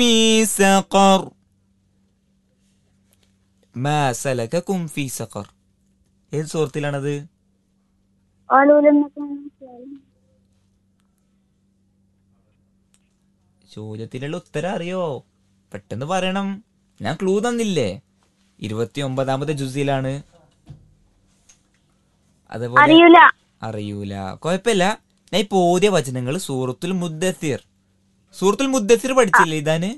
في سقر ما سلككم في سقر ഏത് സുഹൃത്തിലാണത് قالوا لم نكن من المصلين. ചോദ്യത്തിലുള്ള ഉത്തരം അറിയോ പെട്ടെന്ന് പറയണം ഞാൻ ക്ലൂ തന്നില്ലേ ഇരുപത്തി ഒമ്പതാമത്തെ ജുസിലാണ് അതുപോലെ അറിയൂല അറിയൂല കുഴപ്പമില്ല ഞാൻ ഇപ്പൊ ഓതിയ വചനങ്ങൾ സൂറത്തുൽ മുദ്ദസിർ സൂറത്തുൽ മുദ്ദസിർ പഠിച്ചില്ലേ ഇതാന്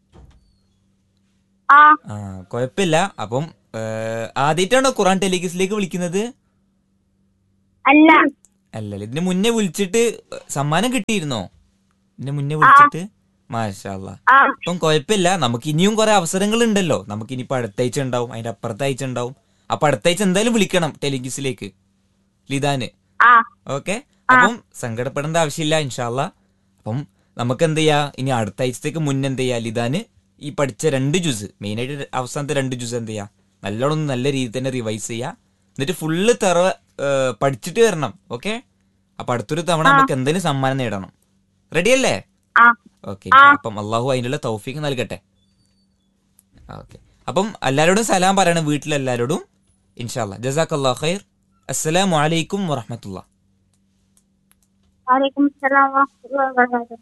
ആ ആ കുഴപ്പമില്ല അപ്പം ആദ്യമായിട്ടാണോ ഖുറാൻ ടെലിഗസിലേക്ക് വിളിക്കുന്നത് അല്ല അല്ലല്ല ഇതിന് മുന്നേ വിളിച്ചിട്ട് സമ്മാനം കിട്ടിയിരുന്നോ ഇതിന് മുന്നേ വിളിച്ചിട്ട് മാഷാല്ല ആ അപ്പം കുഴപ്പമില്ല നമുക്ക് ഇനിയും കുറെ അവസരങ്ങൾ ഉണ്ടല്ലോ നമുക്ക് ഇനിയിപ്പോ അടുത്ത ആഴ്ച ഉണ്ടാവും അതിന്റെ അപ്പുറത്തെ ആഴ്ച ഉണ്ടാവും അപ്പൊ അടുത്ത ആഴ്ച എന്തായാലും വിളിക്കണം ടെലിഗിസിലേക്ക് ലിതാന് ആ ഓക്കെ അപ്പം സങ്കടപ്പെടേണ്ട ആവശ്യമില്ല ഇൻഷാല്ല അപ്പം നമുക്ക് എന്ത് ചെയ്യാ ഇനി അടുത്ത ആഴ്ചത്തേക്ക് മുന്നേ എന്ത് ചെയ്യാ ലിതാന് ഈ പഠിച്ച രണ്ട് ജ്യൂസ് മെയിനായിട്ട് അവസാനത്തെ രണ്ട് ജ്യൂസ് എന്ത് ചെയ്യാ നല്ലോണം ഒന്ന് നല്ല രീതിയിൽ തന്നെ റിവൈസ് ചെയ്യാ എന്നിട്ട് ഫുള്ള് തെറ ഏർ, പഠിച്ചിട്ട് വരണം ഓക്കെ അപ്പൊ അടുത്തൊരു തവണ നമുക്ക് എന്തെങ്കിലും സമ്മാനം നേടണം റെഡിയല്ലേ ആ ഓക്കെ അപ്പം അള്ളാഹു അതിനുള്ള തൗഫീക്ക് നൽകട്ടെ ഓക്കെ അപ്പം എല്ലാവരോടും സലാം പറയണം വീട്ടിലെല്ലാവരോടും ഇൻഷാല്ല ജസാഖ് അള്ളാഹ് ഖൈർ അസ്സലാമു അലൈക്കും വറഹമത്തുള്ള വലൈക്കും അസ്സലാം വറഹ്മത്തുള്ളാഹി വബറകാതുഹു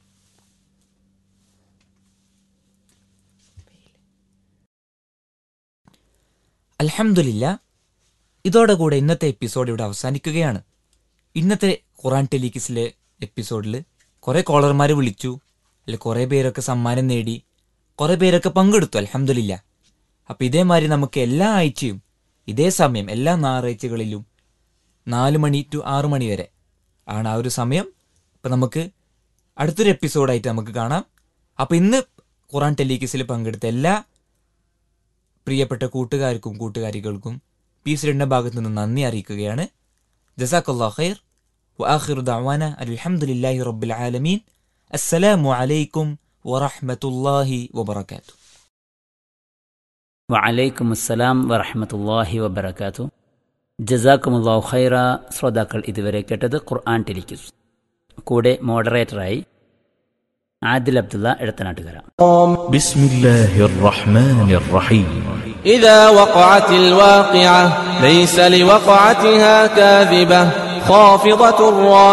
അൽഹംദുലില്ല ഇതോടെ കൂടെ ഇന്നത്തെ എപ്പിസോഡ് ഇവിടെ അവസാനിക്കുകയാണ് ഇന്നത്തെ ഖുറാൻ ടെലിക്കിസിലെ എപ്പിസോഡിൽ കുറെ കോളർമാർ വിളിച്ചു അല്ലെ കുറെ പേരൊക്കെ സമ്മാനം നേടി കുറെ പേരൊക്കെ പങ്കെടുത്തു അൽഹംദുലില്ല അപ്പൊ ഇതേമാതിരി നമുക്ക് എല്ലാ ആഴ്ചയും ഇതേ സമയം എല്ലാ ഞായറാഴ്ചകളിലും നാല് മണി ടു ആറു മണി വരെ ആണ് ആ ഒരു സമയം അപ്പൊ നമുക്ക് അടുത്തൊരു എപ്പിസോഡായിട്ട് നമുക്ക് കാണാം അപ്പൊ ഇന്ന് ഖുറാൻ ടെലിക്കിസിൽ പങ്കെടുത്ത എല്ലാ പ്രിയപ്പെട്ട കൂട്ടുകാർക്കും കൂട്ടുകാരികൾക്കും പീസ് രണ്ട ഭാഗത്തു നിന്ന് നന്ദി അറിയിക്കുകയാണ് ജസാഖല്ലാ ഖൈർ وآخر دعوانا أن الحمد لله رب العالمين السلام عليكم ورحمة الله وبركاته വഅലൈക്കും അസ്സലാം വറഹമത്തല്ലാഹി വബർക്കാത്തു ജസാക്കുമുല്ലാഹു ഖൈറ ശ്രോതാക്കൾ ഇതുവരെ കേട്ടത് ഖുർആൻ ടെലിക്യൂസ് കൂടെ മോഡറേറ്ററായി ആദിൽ അബ്ദുള്ള എടത്തനാട്ടുകര بسم الله الرحمن الرحيم إذا وقعت الواقعة ليس لوقعتها كاذبة خافضة